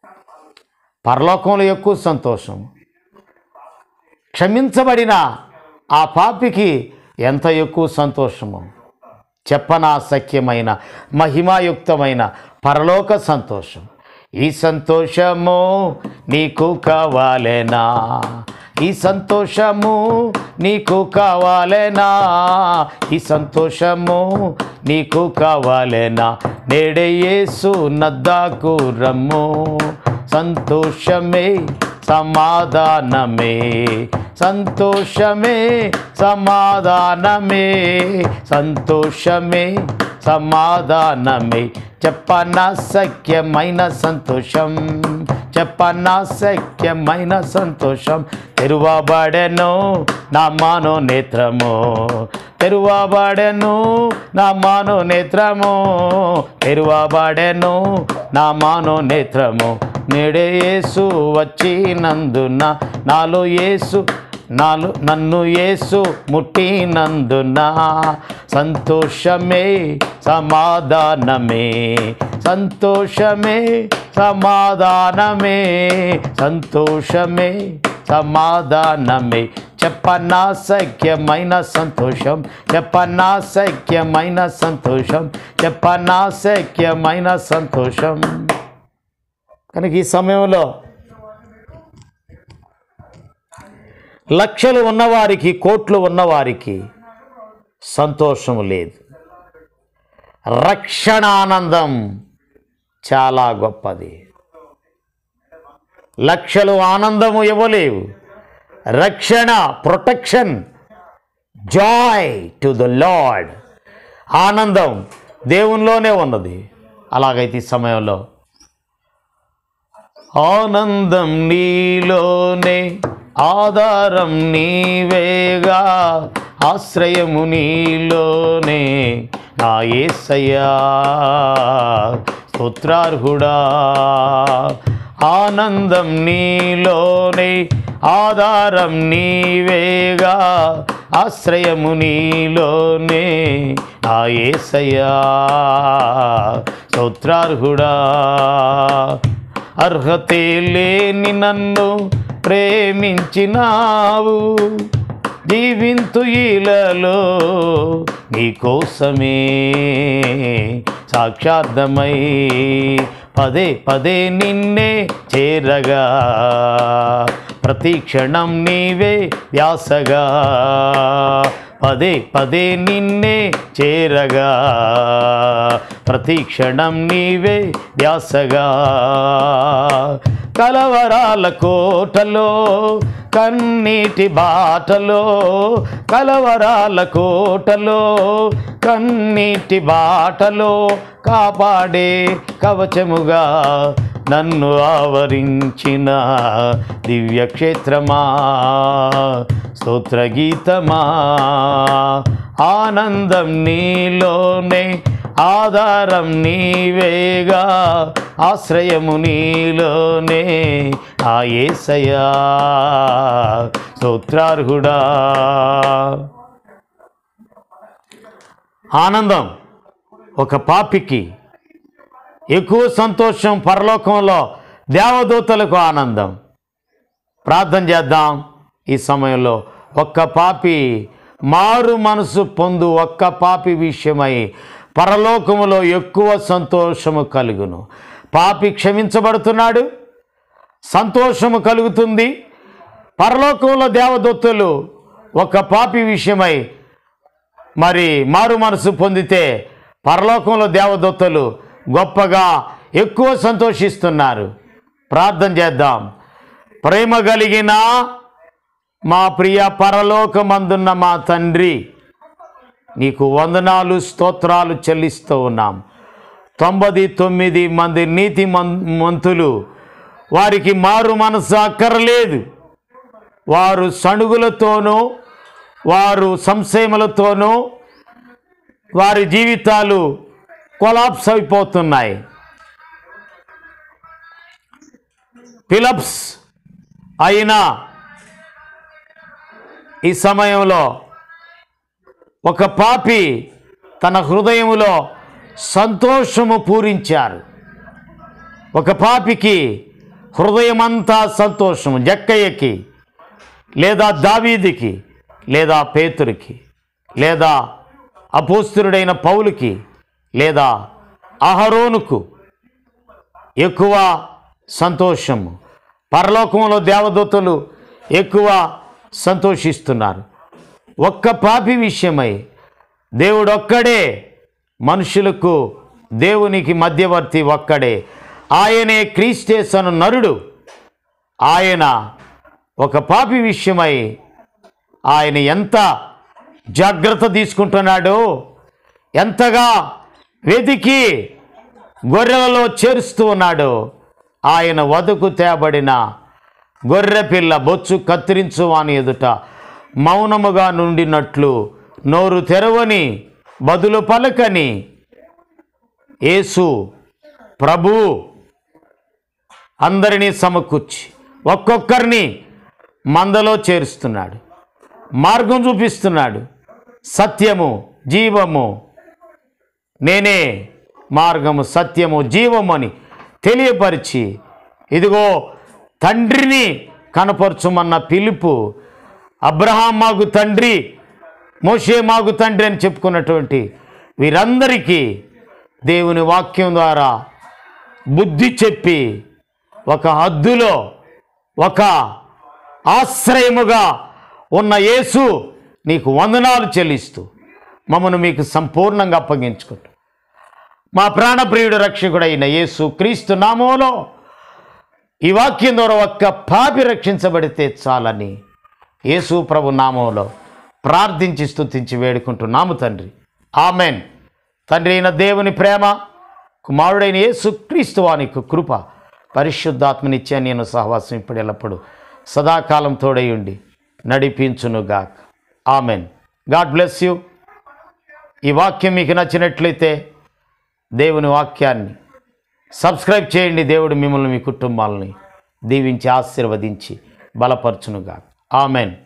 పరలోకంలో ఎక్కువ సంతోషం క్షమించబడిన ఆ పాపికి ఎంత ఎక్కువ సంతోషము చెప్పనాసక్యమైన మహిమాయుక్తమైన పరలోక సంతోషం ఈ సంతోషము నీకు కావాలేనా ఈ సంతోషము నీకు కావాలేనా ఈ సంతోషము నీకు కావాలేనా నేడే యేసు నద్దాకు రమ్ము సంతోషమే సమాధానమే సంతోషమే సమాధానమే సంతోషమే సమాధానమే చెప్పనాసక్యమైన సంతోషం చెప్పనాసక్యమైన సంతోషం తెరువబడెను నా మానో నేత్రము తెరువబడెను నా మానో నేత్రము తెరువబడెను నా మానో నేత్రము నేడే యేసు వచ్చినందున నాలో యేసు నాలు నన్ను యేసు ముట్టినందున సంతోషమే సమాధానమే సంతోషమే సమాధానమే సంతోషమే సమాధానమే చెప్పనాసక్యమైన సంతోషం చెప్పనాసక్యమైన సంతోషం చెప్పనాసక్యమైన సంతోషం కనుక ఈ సమయంలో లక్షలు ఉన్నవారికి కోట్లు ఉన్నవారికి సంతోషం లేదు రక్షణానందం చాలా గొప్పది లక్షలు ఆనందము ఇవ్వలేవు రక్షణ protection joy to the lord ఆనందం దేవునిలోనే ఉన్నది అలాగైతే ఈ సమయంలో ఆనందం నీలోనే ఆధారం నీవేగా ఆశ్రయము నీలోనే నా ఏసయ్యా స్తోత్రార్హుడా ఆనందం నీలోనే ఆధారం నీవేగా ఆశ్రయము నీలోనే నా ఏసయ్యా స్తోత్రార్హుడా అర్హతే లేని నన్ను ప్రేమించినావు జీవింతు ఈలలో నీకోసమే సాక్షార్థమై పదే పదే నిన్నే చేరగా ప్రతి క్షణం నీవే వ్యాసగా పదే పదే నిన్నే చేరగా ప్రతి క్షణం నీవే వ్యాసగా కలవరాల కోటలో కన్నీటి బాటలో కలవరాల కోటలో కన్నీటి బాటలో కాపాడే కవచముగా నన్ను ఆవరించిన దివ్యక్షేత్రమా స్తోత్రగీతమా ఆనందం నీలోనే ఆధారం నీవేగా ఆశ్రయము నీలోనే ఆ ఏసయా స్తోత్రార్హుడా ఆనందం ఒక పాపికి ఎక్కువ సంతోషం పరలోకంలో దేవదూతలకు ఆనందం ప్రార్థన చేద్దాం ఈ సమయంలో ఒక్క పాపి మారు మనసు పొందు ఒక్క పాపి విషయమై పరలోకములో ఎక్కువ సంతోషము కలుగును పాపి క్షమించబడుతున్నాడు సంతోషము కలుగుతుంది పరలోకంలో దేవదూతలు ఒక పాపి విషయమై మరి మారు మనసు పొందితే పరలోకంలో దేవదూతలు గొప్పగా ఎక్కువ సంతోషిస్తున్నారు ప్రార్థన చేద్దాం ప్రేమ కలిగిన మా ప్రియ పరలోకమందున్న మా తండ్రి నీకు వందనాలు స్తోత్రాలు చెల్లిస్తూ ఉన్నాం తొంభై తొమ్మిది మంది నీతి మం- మంతులు వారికి మారు మనసు అక్కరలేదు వారు సణుగులతోనూ వారు సంశయములతోనూ వారి జీవితాలు కొలాప్స్ అయిపోతున్నాయి ఫిలప్స్ అయినా ఈ సమయంలో ఒక పాపి తన హృదయములో సంతోషము పూరించారు ఒక పాపికి హృదయమంతా సంతోషము జక్కయ్యకి లేదా దావీదికి లేదా పేతురికి లేదా అపోస్తురుడైన పౌలుకి లేదా అహరోనుకు ఎక్కువ సంతోషము పరలోకంలో దేవదూతలు ఎక్కువ సంతోషిస్తున్నారు ఒక్క పాపి విషయమై దేవుడు ఒక్కడే మనుషులకు దేవునికి మధ్యవర్తి ఒక్కడే ఆయనే క్రీస్తేసను నరుడు ఆయన ఒక పాపి విషయమై ఆయన ఎంత జాగ్రత్త తీసుకుంటున్నాడో ఎంతగా వెతికి గొర్రెలలో చేరుస్తూ ఉన్నాడు ఆయన వదుకు తేబడిన గొర్రె పిల్ల బొచ్చు కత్తిరించు అని ఎదుట మౌనముగా నుండినట్లు నోరు తెరవని బదులు పలకని యేసు ప్రభు అందరినీ సమకూర్చి ఒక్కొక్కరిని మందలో చేరుస్తున్నాడు మార్గం చూపిస్తున్నాడు సత్యము జీవము నేనే మార్గము సత్యము జీవము అని తెలియపరిచి ఇదిగో తండ్రిని కనపరచుమన్న పిలుపు అబ్రహాం మాకు తండ్రి మోషే మాకు తండ్రి అని చెప్పుకున్నటువంటి వీరందరికీ దేవుని వాక్యం ద్వారా బుద్ధి చెప్పి ఒక హద్దులో ఒక ఆశ్రయముగా ఉన్న యేసు నీకు వందనాలు చెల్లిస్తూ మమ్మను మీకు సంపూర్ణంగా అప్పగించుకుంటూ మా ప్రాణప్రియుడు రక్షకుడైన యేసు క్రీస్తు నామంలో ఈ వాక్యం ద్వారా ఒక్క పాపి రక్షించబడితే చాలని యేసు ప్రభు నామంలో ప్రార్థించి స్తుతించి వేడుకుంటున్నాము తండ్రి ఆమెన్ తండ్రి అయిన దేవుని ప్రేమ కుమారుడైన యేసు క్రీస్తు వానికి కృప పరిశుద్ధాత్మనిత్య నేను సహవాసం ఇప్పుడు ఎల్లప్పుడు సదాకాలం తోడయుండి నడిపించునుగాక ఆమెన్ గాడ్ బ్లెస్ యూ ఈ వాక్యం మీకు నచ్చినట్లయితే దేవుని వాక్యాన్ని సబ్స్క్రైబ్ చేయండి దేవుడు మిమ్మల్ని మీ కుటుంబాలని దీవించి ఆశీర్వదించి బలపరచునుగా ఆమెన్